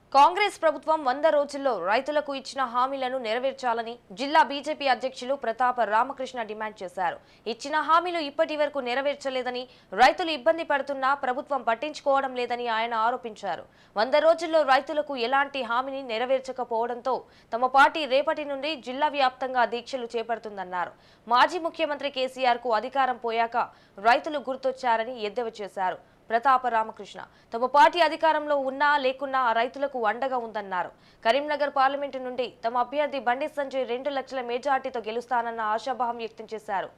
కాంగ్రెస్ ప్రభుత్వం వంద రోజుల్లో రైతులకు ఇచ్చిన హామీలను నెరవేర్చాలని జిల్లా బీజేపీ అధ్యక్షులు ప్రతాప రామకృష్ణ డిమాండ్ చేశారు ఇచ్చిన హామీలు ఇప్పటి వరకు నెరవేర్చలేదని రైతులు ఇబ్బంది పడుతున్నా ప్రభుత్వం పట్టించుకోవడం లేదని ఆయన ఆరోపించారు వంద రోజుల్లో రైతులకు ఎలాంటి హామీని నెరవేర్చకపోవడంతో తమ పార్టీ రేపటి నుండి జిల్లా వ్యాప్తంగా దీక్షలు చేపడుతుందన్నారు మాజీ ముఖ్యమంత్రి కేసీఆర్ కు అధికారం పోయాక రైతులు గుర్తొచ్చారని ఎద్దేవా చేశారు ప్రతాప రామకృష్ణ తమ పార్టీ అధికారంలో ఉన్నా లేకున్నా ఆ రైతులకు అండగా ఉందన్నారు కరీంనగర్ పార్లమెంటు నుండి తమ అభ్యర్థి బండి సంజయ్ రెండు లక్షల మెజార్టీతో గెలుస్తానన్న ఆశాభావం వ్యక్తం చేశారు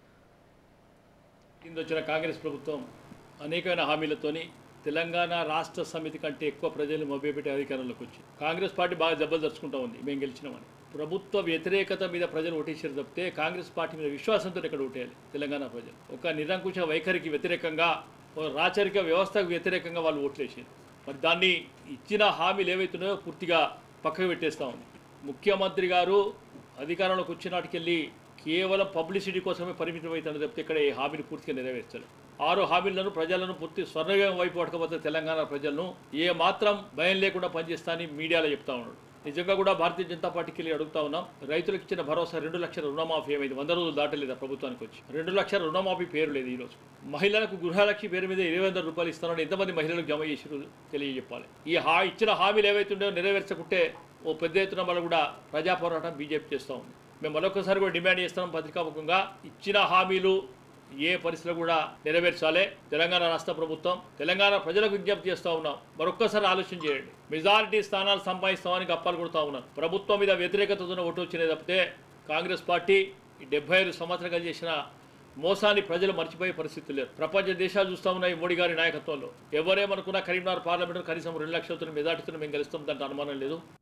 కింద వచ్చిన కాంగ్రెస్ ప్రభుత్వం అనేకమైన హామీలతోని తెలంగాణ రాష్ట్ర సమితి కంటే ఎక్కువ ప్రజలను మభ్యపెట్టే అధికారంలోకి వచ్చి కాంగ్రెస్ పార్టీ బాగా జబర్దర్చుకుంటా ఉంది మేము గెలిచినామని ప్రభుత్వ వ్యతిరేకత మీద ప్రజలు ఓటేసారు తప్పితే కాంగ్రెస్ పార్టీ మీద విశ్వాసంతో ఇక్కడ ఓటేయాలి తెలంగాణ ప్రజలు ఒక నిరంకుశ వైఖరికి వ్యతిరేకంగా ఒక రాచరిక వ్యవస్థకు వ్యతిరేకంగా వాళ్ళు ఓట్లేసారు మరి దాన్ని ఇచ్చిన హామీలు ఏవైతున్నాయో పూర్తిగా పక్కకు పెట్టేస్తా ఉంది ముఖ్యమంత్రి గారు అధికారంలోకి వచ్చిన నాటికెళ్ళి కేవలం పబ్లిసిటీ కోసమే పరిమితం అవుతాడు తప్పితే ఇక్కడ ఈ హామీని పూర్తిగా నెరవేర్చారు ఆరు హామీలను ప్రజలను పూర్తి స్వర్ణవేగం వైపు పట్టుకపోతే తెలంగాణ ప్రజలను ఏ మాత్రం భయం లేకుండా పనిచేస్తా అని మీడియాలో చెప్తా ఉన్నాడు నిజంగా కూడా భారతీయ జనతా పార్టీకి వెళ్ళి అడుగుతా ఉన్నాం రైతులకు ఇచ్చిన భరోసా రెండు లక్షల రుణమాఫీ ఏమైంది వంద రోజులు దాటలేదు ఆ ప్రభుత్వానికి వచ్చి రెండు లక్షల రుణమాఫీ పేరు లేదు ఈరోజు మహిళలకు గృహలక్ష్మి పేరు మీద ఇరవై వందల రూపాయలు ఇస్తానని ఎంతమంది మహిళలకు జమ చేసి తెలియజెప్పాలి ఈ హా ఇచ్చిన హామీలు ఏవైతుండో నెరవేర్చకుంటే ఓ పెద్ద ఎత్తున మనం కూడా ప్రజా పోరాటం బీజేపీ చేస్తూ ఉంది మేము మరొకసారి కూడా డిమాండ్ చేస్తున్నాం పత్రికాముఖంగా ఇచ్చిన హామీలు ఏ పరిస్థితులు కూడా నెరవేర్చాలి తెలంగాణ రాష్ట్ర ప్రభుత్వం తెలంగాణ ప్రజలకు విజ్ఞప్తి చేస్తూ ఉన్నాం మరొక్కసారి ఆలోచన చేయండి మెజారిటీ స్థానాలు సంపాదిస్తామని గప్పాలు కొడుతూ ఉన్నాం ప్రభుత్వం మీద వ్యతిరేకతతో ఓటు వచ్చినది తప్పితే కాంగ్రెస్ పార్టీ ఈ డెబ్బై ఐదు సంవత్సరాలు చేసిన మోసాన్ని ప్రజలు మర్చిపోయే పరిస్థితి లేదు ప్రపంచ దేశాలు చూస్తూ ఉన్నాయి మోడీ గారి నాయకత్వంలో ఎవరేమనుకున్నా కరీంనగర్ పార్లమెంట్ కనీసం రెండు లక్షలతో మెజార్టీతో మేము గెలుస్తాం దాంట్లో అనుమానం లేదు